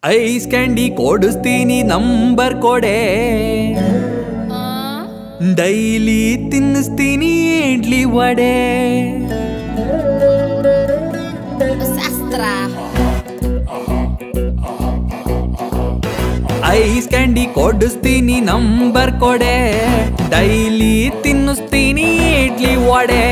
Ice candy ಕೊಡಿಸ್ತೀನಿ number ಕೊಡೆ daily ತಿನ್ನಿಸ್ತೀನಿ ಇಡ್ಲಿ ವಡೆ ಶಾಸ್ತ್ರ ಐಸ್ ಕ್ಯಾಂಡಿ ಕೊಡಿಸ್ತೀನಿ ನಂಬರ್ ಕೊಡೆ ಡೈಲಿ ತಿನ್ನಿಸ್ತೀನಿ ಇಡ್ಲಿ ವಡೆ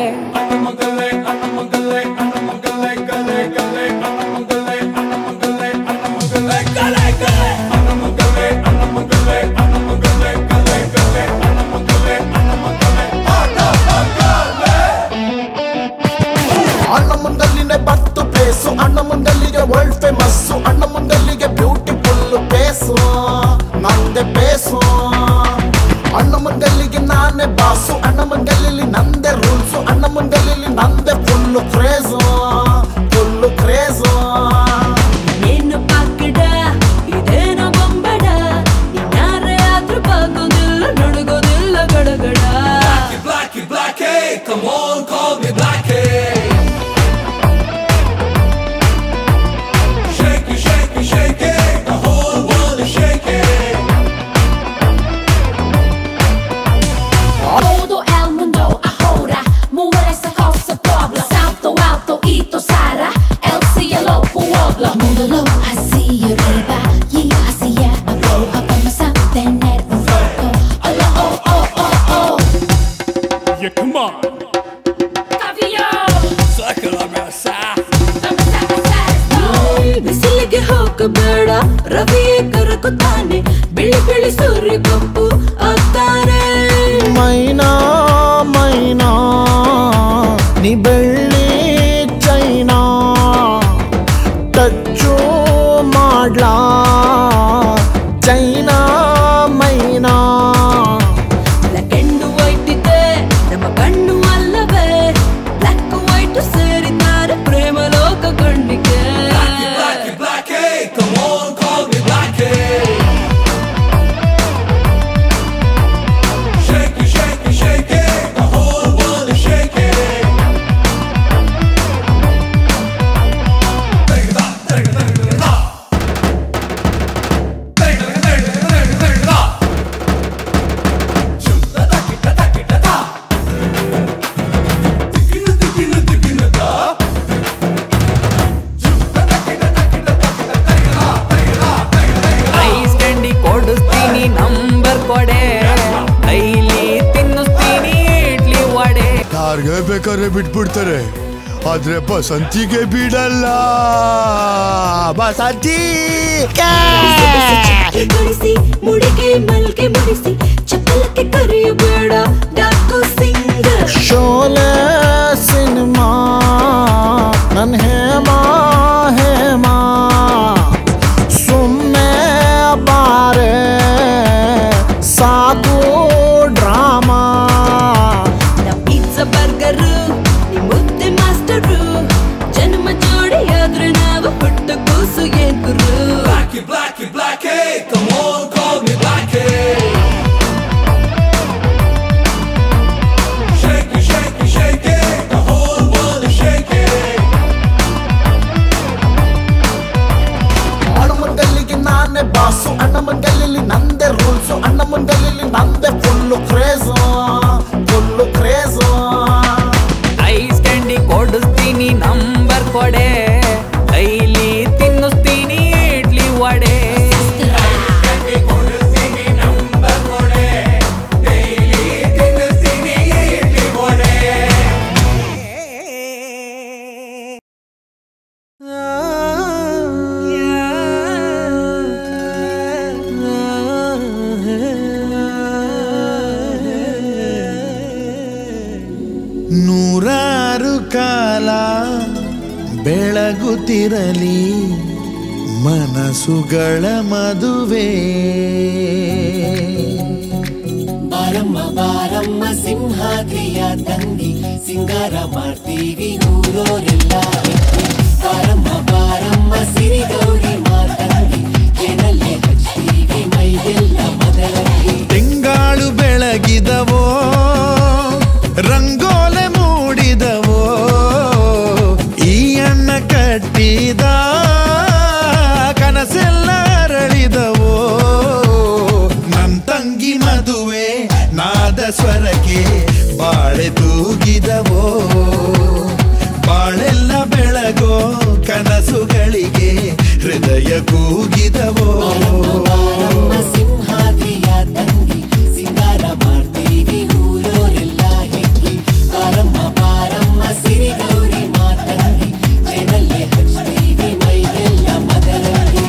ಅಣ್ಣ ಮುಂದಲ್ಲಿನೇ ಬತ್ತು ಪ್ಲೇಸು ಅಣ್ಣ ಮುಂದಲ್ಲಿಗೆ ವರ್ಲ್ಡ್ ಫೇಮಸ್ಸು ಅಣ್ಣ ಮುಂದಲ್ಲಿಗೆ ಬ್ಯೂಟಿಫುಲ್ ಬೇಸು ನಂದೆ ಬೇಸು ಅಣ್ಣ ಮುಂದಲ್ಲಿಗೆ ನಾನೇ ಬಾಸು ಅಣ್ಣ ಮುಂದಲ್ಲಿ ನಂದೆ ರೂಲ್ಸು ಅಣ್ಣ ಮುಂದಲ್ಲಿ ನಂದೆ ಫುಲ್ಲು ಕ್ರೇಜು ಫುಲ್ಲು ಕ್ರೇಜು ಏನು ಪಾಕಡ ಇದೇನೋ ಬೊಂಬಡ ಇನ್ಯಾರೇ ಆದ್ರೂ ಬಾಗೋದಿಲ್ಲ ನಡುಗೋದಿಲ್ಲ ಗಡಗಡ Blackie, Blackie, come on, call me Blackie. Shake it, shake it, shake it, the whole world is shaking. Todo el mundo ahora muere esa cosa pobla Salto alto y tosara el cielo pueblo Múdalo así arriba y hacia abajo Vamos a tener un foco Hola, oh, oh, oh, oh Yeah, come on. Caviar Sucker on my side. Vamos a pasar esto ಬಿಸಿಲಿಗೆ ಹೋಗಬೇಡ ರವಿಯೇ ಕರಕುತ್ತಾನೆ ಬಿಳಿ ಬಿಳಿ ಸೂರ್ಯ ಕಪ್ಪು ಆಗ್ತಾನೆ ಮೈನಾ ಮೈನಾ ನೀ ಬೆಳ್ಳಿ ಚೈನಾ touch ಮಾಡ್ಲಾ ಚೈನಾ ಮೈನಾ ಕೆಂಡು ವೈಟ್ ಇದೆ ನಮ್ಮ ಕಣ್ಣು ಅಲ್ಲವೇ ಬ್ಲಾಕ್ ವೈಟ್ ಸೇರಿದ್ದಾರೆ ಪ್ರೇಮ ಲೋಕ ಕಣ್ಣಿಗೆ Blackie, Blackie, come on, call me Blackie. Shake it, shake it, shake it, the whole world is shaking. Take it up, take it, take it, take it up. Take it, take it, take it, take it up. Shoot the duck it, the duck it, the duck. Ticking, ticking, ticking, the duck. Ice candy ಕೊಡಿಸ್ತೀನಿ number ಕೊಡೆ daily ತಿನ್ನಿಸ್ತೀನಿ ಇಡ್ಲಿ ವಡೆ ಯಾರಿಗೆ ಬೇಕಾದ್ರೆ ಬಿಟ್ಬಿಡ್ತಾರೆ ಆದ್ರೆ ಬಸಂತಿಗೆ ಬಿಡಲ್ಲ ಬಸಂತಿ ಗುಡಿಸಿ ಮುಡಿಗೆ ಮಲ್ಗೆ ಮುಡಿಸಿ ಚಪ್ಪಲಕ್ಕೆ ಕರೆಯಬೇಡ ಡಾಕು ಸಿಂಗರ್ ಶೋಲೆ ಸಿನಿಮಾ ನನ್ ಹೇಮಾ ಹೇಮಾ ಸುಮ್ಮನೆ ಬಾರೆ ಸಾಕು ಡ್ರಾಮಾ ನಮ್ ಪಿಜ್ಜಾ ಬರ್ಗರು ನಿಮ್ ಮುದ್ದೆ ಮಾಸ್ಟರು ಜನ್ಮ ಜೋಡಿ ಆದ್ರೆ ನಾವು ಹುಟ್ಟ ಕೂಸು ಏನ್ ಗುರು Blackie, Blackie, Blackie, come on, call me Blackie. Shake it, shake it, shake it, the whole world is shaking. ಅಣ್ಣ ಮುಂದಲ್ಲಿಗೆ ನಾನೇ ಬಾಸು ಅಣ್ಣ ಮುಂದಲ್ಲಿ ನಂದೆ ರೂಲ್ಸು ಅಣ್ಣ ಮುಂದಲ್ಲಿ ನಂದೆ full craze full craze ice candy ಕೊಡಿಸ್ತೀನಿ ನಂಬರ್ ಕೊಡೆ ಡೈಲಿ ತಿನ್ನಿಸ್ತೀನಿ ಇಡ್ಲಿ ವಡೆ ನೂರಾರು ಕಾಲ ಬೆಳಗುತ್ತಿರಲಿ ಮನಸ್ಸುಗಳ ಮದುವೆ ಬಾರಮ್ಮ ಬಾರಮ್ಮ ಸಿಂಹಾದ್ರಿಯ ತಂಗಿ ಸಿಂಗಾರ ಮಾಡ್ತೀವಿ ಊರೋರೆಲ್ಲ ಬಾರಮ್ಮ ಬಾರಮ್ಮ ಸಿರಿಗೌರಿ ಮಾತಂಗಿ ಏನಲ್ಲೇ ಹಚ್ತೀವಿ ಮೈಗೆಲ್ಲ ಮೊದಲಲ್ಲಿ ತಿಂಗಾಳು ಬೆಳಗಿದವೋ ರಂಗೋಲೆ ಮೂಡಿದವೋ ಈ ಅಣ್ಣ ಕಟ್ಟಿದ ಕನಸೆಲ್ಲ ಹೃದಯ ಕೂಗಿದವೋ ಬಾರಮ್ಮ ಸಿಂಹಾದ್ರಿಯ ತಂಗಿ ಸಿಂಗಾರ ಮಾಡ್ತೀವಿ ಊರೋರೆಲ್ಲ ಹೆಕ್ಕಿ ಬಾರಮ್ಮ ಬಾರಮ್ಮ ಸಿರಿ ಗೌರಿ ಮಾತಂಗಿ ಜೇನಲ್ಲೇ ಹಚ್ತೀವಿ ಮೈಗೆಲ್ಲ ಮದರಂಗಿ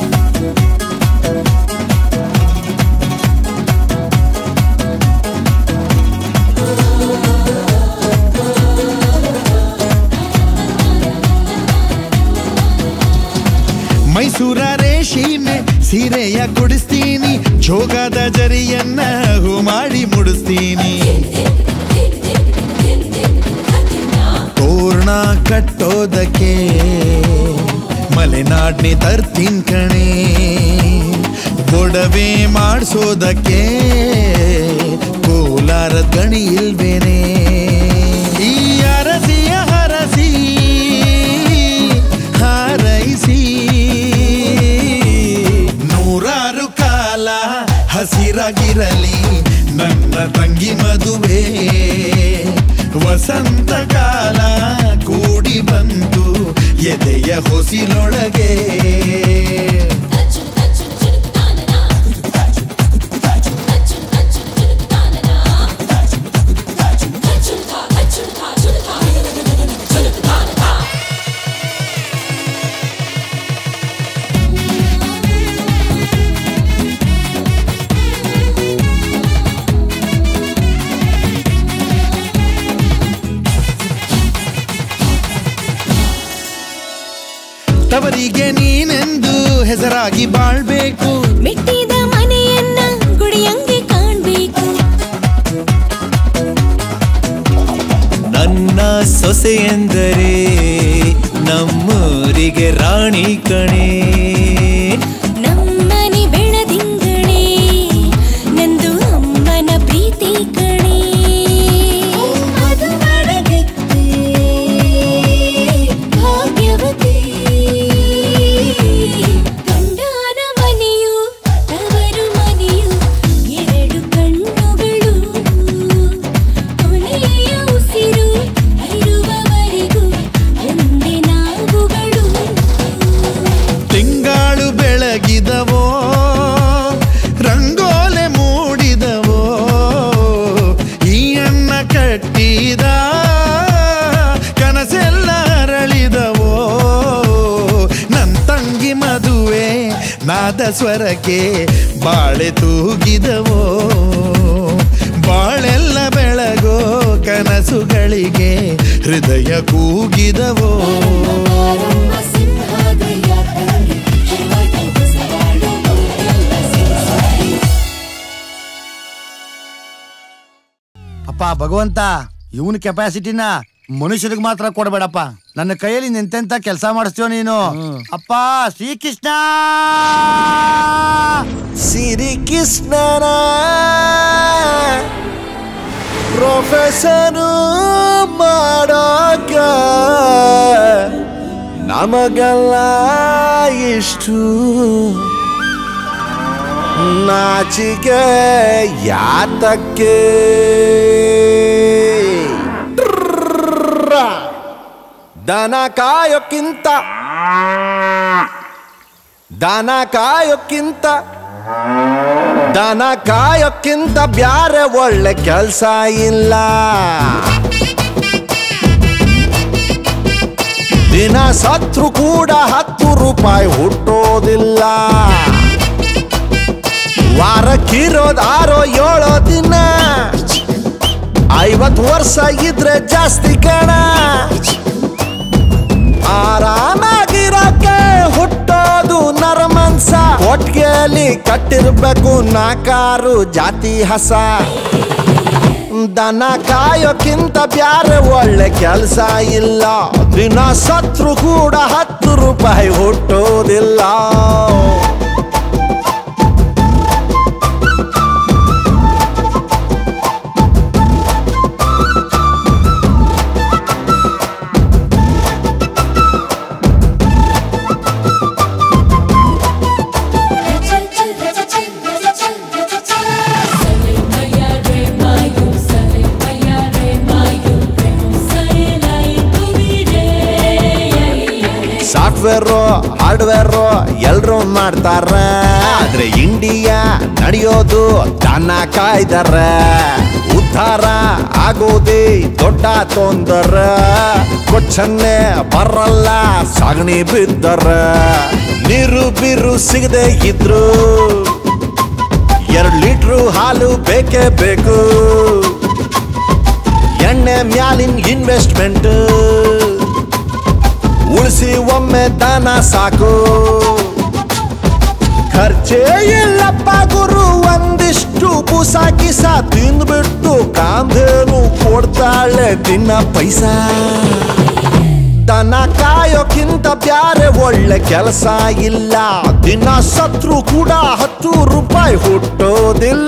ಮೈಸೂರ ರೇಷಿಮೆ ಸೀರೆಯ ಕೊಡಿಸ್ತೀನಿ ಜೋಗದ ಜರಿಯನ್ನ ಹೂ ಮಾಡಿ ಮುಡಿಸ್ತೀನಿ ತೋರಣ ಕಟ್ಟೋದಕ್ಕೆ ಮಲೆನಾಡ್ನೆ ತರ್ತೀನ್ ಕಣೆ ಗೊಡವೆ ಮಾಡಿಸೋದಕ್ಕೆ ಕೋಲಾರ ಗಣಿ ಇಲ್ವೇನೆ ಈ ಅರಸಿಯ ಹರಸಿ ಹಾರೈಸಿ ನೂರಾರು ಕಾಲ ಹಸಿರಾಗಿರಲಿ ನನ್ನ ತಂಗಿ ಮದುವೆ ವಸಂತ ಕಾಲ ಕೂಡಿ ಬಂತು ಎದೆಯ ಹೊಸಿಲೊಳಗೆ ತವರಿಗೆ ನೀನೆಂದು ಹೆಸರಾಗಿ ಬಾಳ್ಬೇಕು ಮೆಟ್ಟಿದ ಮನೆಯನ್ನ ಗುಡಿಯಂಗೆ ಕಾಣ್ಬೇಕು ನನ್ನ ಸೊಸೆ ಎಂದರೆ ನಮ್ಮೂರಿಗೆ ರಾಣಿ ಕಣೆ ನಮ್ಮನೆ ಬೆಳದಿಂಗಣೆ ನಂದು ಅಮ್ಮನ ಪ್ರೀತಿ ಕಣೆ ಅದು ಮಾಡಗಿತ್ತೆ ಭಾಗ್ಯವತಿ ಗಂಡನ ಮನೆಯು ತವರು ಮನೆಯು ಎರಡು ಕಣ್ಣುಗಳು ಕೊನೆಯ ಉಸಿರು ಇರುವವರೆಗೂ ಒಂದೇ ನಾವುಗಳು ತಿಂಗಾಳು ಬೆಳಗಿದವೋ ರಂಗೋಲೆ ಮೂಡಿದವೋ ಈ ಅನ್ನ ಕಟ್ಟಿದ ಕನಸೆಲ್ಲ ಅರಳಿದವೋ ನನ್ ತಂಗಿ ಮದುವೆ ನಾದ ಸ್ವರಕ್ಕೆ ಬಾಳೆ ತೂಗಿದವೋ ಬಾಳೆಲ್ಲ ಬೆಳಗೋ ಕನಸುಗಳಿಗೆ ಹೃದಯ ಕೂಗಿದವೋ ಬಾರಮ್ಮ ಸಿಂಹಾದ್ರಿಯ ತಂಗಿ ಶಿವಗೆ ಸವಾಲು ಊರೆಲ್ಲ ಸಿರಿಸಾಗಿ ಅಪ್ಪ ಭಗವಂತ ಇವನ್ ಕೆಪಾಸಿಟಿನ ಮನುಷ್ಯರಿಗೆ ಮಾತ್ರ ಕೊಡಬೇಡಪ್ಪ ನನ್ನ ಕೈಯಲ್ಲಿ ನಿಂತೆಂತ ಕೆಲಸ ಮಾಡಿಸ್ತೀವ ನೀನು ಅಪ್ಪ ಶ್ರೀಕೃಷ್ಣ ಸಿರಿ ಕೃಷ್ಣನ ಪ್ರೊಫೆಸರು ಮಾಡೋಕ ನಮಗೆಲ್ಲ ಇಷ್ಟು ನಾಚಿಕೆ ಯಾತಕ್ಕೆ ದನ ಕಾಯೋಕ್ಕಿಂತ ದನ ಕಾಯೋಕ್ಕಿಂತ ದನ ಕಾಯೋಕ್ಕಿಂತ ಬ್ಯಾರೆ ಒಳ್ಳೆ ಕೆಲ್ಸ ಇಲ್ಲ ದಿನ ಸತ್ರು ಕೂಡ ಹತ್ತು ರೂಪಾಯಿ ಹುಟ್ಟೋದಿಲ್ಲ ವಾರಕ್ಕಿರೋದ್ ಆರೋ ಏಳೋ ದಿನ ಐವತ್ ವರ್ಷ ಇದ್ರೆ ಜಾಸ್ತಿ ಕಣ ಆರಾಮಾಗಿರಕ್ಕೆ ಹುಟ್ಟೋದು ನರಮನ್ಸ ಒಟ್ಟಿಗೆಯಲ್ಲಿ ಕಟ್ಟಿರ್ಬೇಕು ನಾಕಾರು ಜಾತಿ ಹಸ ದನ ಕಾಯೋಕ್ಕಿಂತ ಬ್ಯಾರೆ ಒಳ್ಳೆ ಕೆಲ್ಸ ಇಲ್ಲ ದಿನ ಸತ್ರು ಕೂಡ ಹತ್ತು ರೂಪಾಯಿ ಹುಟ್ಟೋದಿಲ್ಲ ಸಾಫ್ಟ್ವೇರು ಹಾರ್ಡ್ವೇರ್ ಸಾಫ್ಟ್ವೇರ್ ಎಲ್ರು ಮಾಡ್ತಾರ ಆದ್ರೆ ಇಂಡಿಯಾ ನಡೆಯೋದು ದನ ಕಾಯ್ದಾರ ಉದ್ಧಾರ ಆಗೋದೇ ದೊಡ್ಡ ತೊಂದರ ಕೊಚ್ಚನ್ನೆ ಬರಲ್ಲ ಸಗಣಿ ಬಿದ್ದರ ನೀರು ಬೀರು ಸಿಗದೆ ಇದ್ರು ಎರಡು ಲೀಟ್ರು ಹಾಲು ಬೇಕೇ ಬೇಕು ಎಣ್ಣೆ ಮ್ಯಾಲಿನ್ ಇನ್ವೆಸ್ಟ್ಮೆಂಟ್ ಉಳಿಸಿ ಒಮ್ಮೆ ದಾನ ಸಾಕು ಖರ್ಚೇ ಇಲ್ಲಪ್ಪ ಗುರು ಒಂದಿಷ್ಟು ಬೂಸ ಕಿಸ ತಿಂದ್ಬಿಟ್ಟು ಕಾಂಧೇನು ಕೊಡ್ತಾಳೆ ದಿನ ಪೈಸಾ ದನ ಕಾಯೋಕ್ಕಿಂತ ಬ್ಯಾರೆ ಒಳ್ಳೆ ಕೆಲಸ ಇಲ್ಲ ದಿನ ಸತ್ರು ಕೂಡ ಹತ್ತು ರೂಪಾಯಿ ಹುಟ್ಟೋದಿಲ್ಲ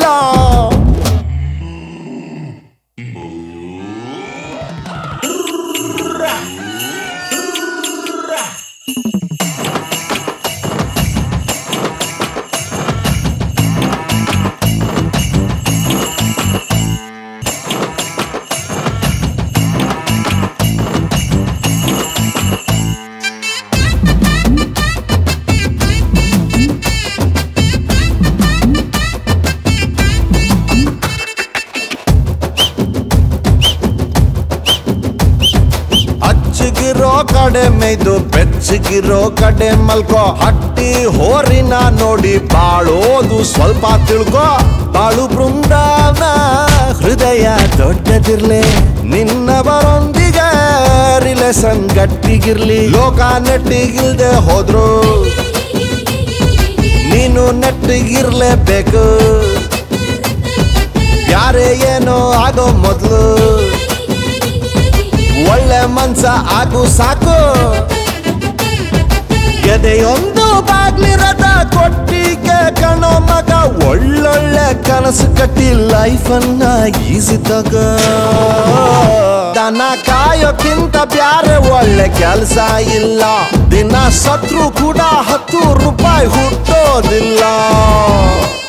ಅಚ್ಚಗಿರೋ ಕಡೆ ಮೇಯ್ದು ಬೆಚ್ಚಗಿರೋ ಕಡೆ ಮಲ್ಕೋ ಹಟ್ಟಿ ಹೋರಿನ ನೋಡಿ ಬಾಳೋದು ಸ್ವಲ್ಪ ತಿಳ್ಕೋ ಬಾಳು ಬೃಂದಾವನ ಹೃದಯ ದೊಡ್ಡದಿರ್ಲಿ ನಿನ್ನವರೊಂದಿಗೆ ರಿಲೇಷನ್ ಗಟ್ಟಿಗಿರ್ಲಿ ಲೋಕ ನೆಟ್ಟಿಗಿಲ್ದೆ ಹೋದ್ರು ನೀನು ನೆಟ್ಟಿಗಿರ್ಲೇಬೇಕು ಯಾರೇ ಏನೋ ಆಗೋ ಮೊದ್ಲು ಒಳ್ಳೆ ಮನ್ಸ ಆಗು ಸಾಕು ಎದೆಯೊಂದು ಬಾಗ್ಲಿರದ ಕೊಟ್ಟಿಗೆ ಕಣೋ ಮಗ ಒಳ್ಳೊಳ್ಳೆ ಕನಸು ಕಟ್ಟಿ ಲೈಫನ್ನ ಈಸಿ ತಗ ದನ ಕಾಯೋಕ್ಕಿಂತ ಬ್ಯಾರೆ ಒಳ್ಳೆ ಕೆಲಸ ಇಲ್ಲ ದಿನ ಸತ್ರು ಕೂಡ ಹತ್ತು ರೂಪಾಯಿ ಹುಟ್ಟೋದಿಲ್ಲ